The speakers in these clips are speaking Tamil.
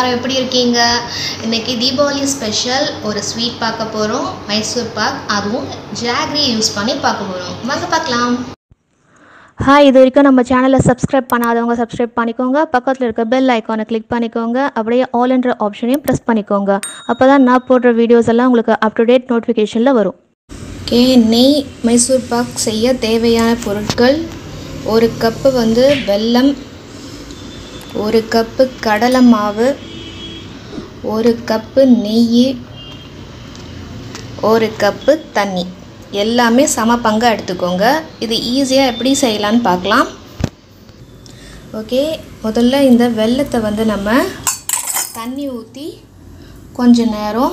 எல்லாரும் எப்படி இருக்கீங்க இன்னைக்கு தீபாவளி ஸ்பெஷல் ஒரு ஸ்வீட் பார்க்க போகிறோம் மைசூர் பாக் அதுவும் ஜாக்ரி யூஸ் பண்ணி பார்க்க போகிறோம் வாங்க பார்க்கலாம் ஹாய் இது வரைக்கும் நம்ம சேனலை சப்ஸ்கிரைப் பண்ணாதவங்க சப்ஸ்கிரைப் பண்ணிக்கோங்க பக்கத்தில் இருக்க பெல் ஐக்கானை கிளிக் பண்ணிக்கோங்க அப்படியே ஆல் என்ற ஆப்ஷனையும் ப்ரெஸ் பண்ணிக்கோங்க அப்போ தான் நான் போடுற வீடியோஸ் எல்லாம் உங்களுக்கு அப் டு டேட் நோட்டிஃபிகேஷனில் வரும் ஓகே நெய் மைசூர் பாக் செய்ய தேவையான பொருட்கள் ஒரு கப்பு வந்து வெல்லம் ஒரு கப்பு கடலை மாவு ஒரு கப்பு நெய் ஒரு கப்பு தண்ணி எல்லாமே சம பங்காக எடுத்துக்கோங்க இது ஈஸியாக எப்படி செய்யலான்னு பார்க்கலாம் ஓகே முதல்ல இந்த வெல்லத்தை வந்து நம்ம தண்ணி ஊற்றி கொஞ்ச நேரம்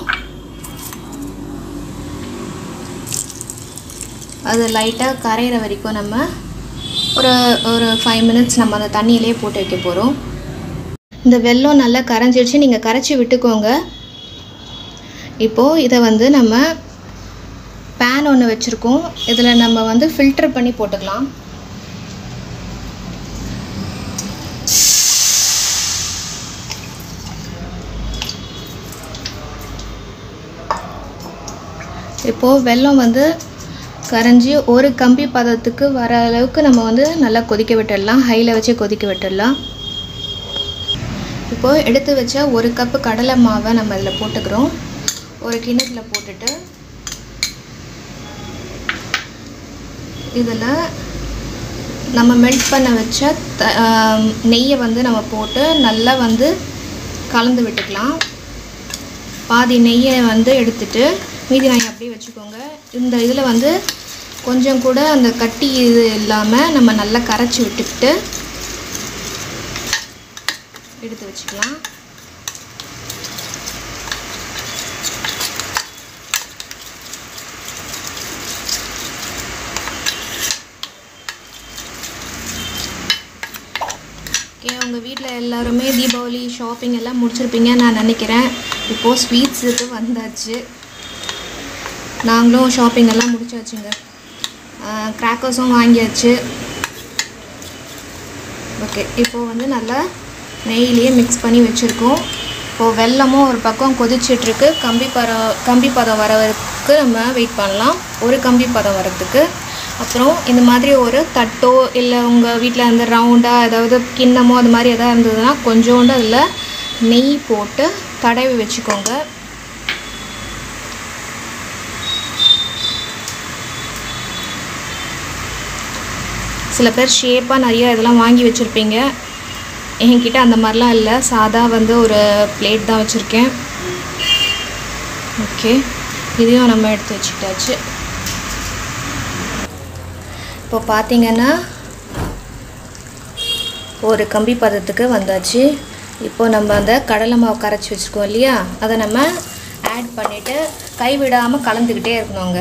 அது லைட்டாக கரையிற வரைக்கும் நம்ம ஒரு ஒரு ஃபைவ் மினிட்ஸ் நம்ம அந்த தண்ணியிலே போட்டு வைக்க போகிறோம் இந்த வெல்லம் நல்லா கரைஞ்சிடுச்சு நீங்கள் கரைச்சி விட்டுக்கோங்க இப்போது இதை வந்து நம்ம பேன் ஒன்று வச்சுருக்கோம் இதில் நம்ம வந்து ஃபில்டர் பண்ணி போட்டுக்கலாம் இப்போது வெல்லம் வந்து கரைஞ்சி ஒரு கம்பி பதத்துக்கு வர அளவுக்கு நம்ம வந்து நல்லா கொதிக்க விட்டுடலாம் ஹையில் வச்சு கொதிக்க விட்டுடலாம் இப்போது எடுத்து வச்ச ஒரு கப்பு கடலை மாவை நம்ம இதில் போட்டுக்கிறோம் ஒரு கிண்ணத்துல போட்டுட்டு இதில் நம்ம மெல்ட் பண்ண வச்ச த நெய்யை வந்து நம்ம போட்டு நல்லா வந்து கலந்து விட்டுக்கலாம் பாதி நெய்யை வந்து எடுத்துட்டு மீதி நெய் அப்படியே வச்சுக்கோங்க இந்த இதில் வந்து கொஞ்சம் கூட அந்த கட்டி இது இல்லாமல் நம்ம நல்லா கரைச்சி விட்டுக்கிட்டு எடுத்து வச்சுக்கலாம் ஓகே உங்கள் வீட்டில் எல்லாருமே தீபாவளி ஷாப்பிங் எல்லாம் முடிச்சிருப்பீங்கன்னு நான் நினைக்கிறேன் இப்போது ஸ்வீட்ஸுக்கு வந்தாச்சு நாங்களும் ஷாப்பிங் எல்லாம் முடிச்சாச்சுங்க கிராக்கர்ஸும் வாங்கியாச்சு ஓகே இப்போது வந்து நல்லா நெய்லேயே மிக்ஸ் பண்ணி வச்சுருக்கோம் இப்போது வெல்லமும் ஒரு பக்கம் கொதிச்சிட்ருக்கு கம்பி பதம் கம்பி பதம் வரதுக்கு நம்ம வெயிட் பண்ணலாம் ஒரு கம்பி பதம் வரதுக்கு அப்புறம் இந்த மாதிரி ஒரு தட்டோ இல்லை உங்கள் வீட்டில் அந்த ரவுண்டாக ஏதாவது கிண்ணமோ அது மாதிரி எதாவது இருந்ததுன்னா கொஞ்சோண்டு அதில் நெய் போட்டு தடவி வச்சுக்கோங்க சில பேர் ஷேப்பாக நிறைய இதெல்லாம் வாங்கி வச்சுருப்பீங்க என்கிட்ட அந்த மாதிரிலாம் இல்லை சாதா வந்து ஒரு பிளேட் தான் வச்சுருக்கேன் ஓகே இதையும் நம்ம எடுத்து வச்சுக்கிட்டாச்சு இப்போ பார்த்தீங்கன்னா ஒரு கம்பி பதத்துக்கு வந்தாச்சு இப்போ நம்ம அந்த கடலை மாவு கரைச்சி வச்சுருக்கோம் இல்லையா அதை நம்ம ஆட் பண்ணிவிட்டு கைவிடாமல் கலந்துக்கிட்டே இருக்கணுங்க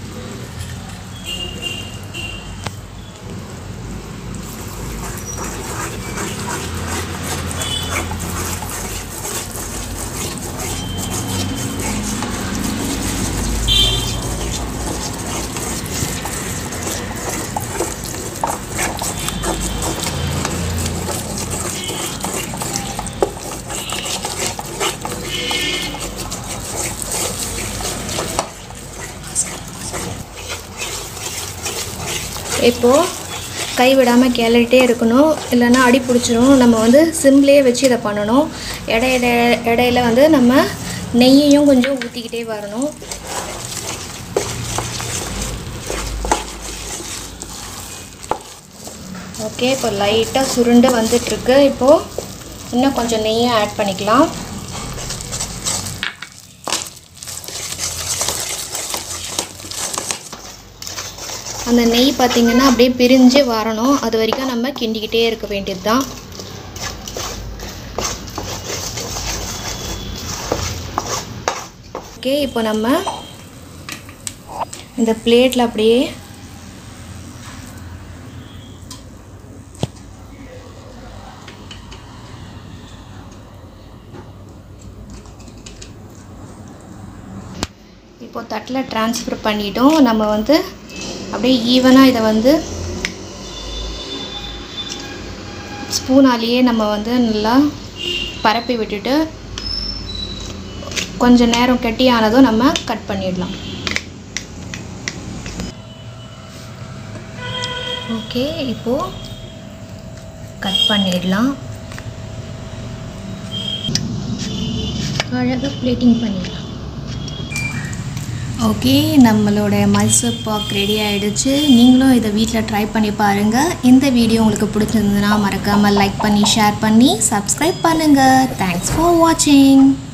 இப்போது கைவிடாமல் கிளறிட்டே இருக்கணும் இல்லைன்னா அடி பிடிச்சிரும் நம்ம வந்து சிம்லேயே வச்சு இதை பண்ணணும் இடையிட இடையில வந்து நம்ம நெய்யையும் கொஞ்சம் ஊற்றிக்கிட்டே வரணும் ஓகே இப்போ லைட்டாக சுருண்டு வந்துட்டுருக்கு இப்போது இன்னும் கொஞ்சம் நெய்யை ஆட் பண்ணிக்கலாம் அந்த நெய் பார்த்திங்கன்னா அப்படியே பிரிஞ்சு வரணும் அது வரைக்கும் நம்ம கிண்டிக்கிட்டே இருக்க வேண்டியது தான் ஓகே இப்போ நம்ம இந்த பிளேட்டில் அப்படியே இப்போ தட்டில் ட்ரான்ஸ்ஃபர் பண்ணிட்டோம் நம்ம வந்து அப்படியே ஈவனாக இதை வந்து ஸ்பூனாலேயே நம்ம வந்து நல்லா பரப்பி விட்டுட்டு கொஞ்சம் நேரம் கெட்டியானதும் நம்ம கட் பண்ணிடலாம் ஓகே இப்போது கட் பண்ணிடலாம் அழகாக பிளேட்டிங் பண்ணிடலாம் ஓகே நம்மளோட மைசூர் பாக் ரெடி ஆகிடுச்சு நீங்களும் இதை வீட்டில் ட்ரை பண்ணி பாருங்கள் இந்த வீடியோ உங்களுக்கு பிடிச்சிருந்ததுன்னா மறக்காமல் லைக் பண்ணி ஷேர் பண்ணி சப்ஸ்கிரைப் பண்ணுங்கள் தேங்க்ஸ் ஃபார் வாட்சிங்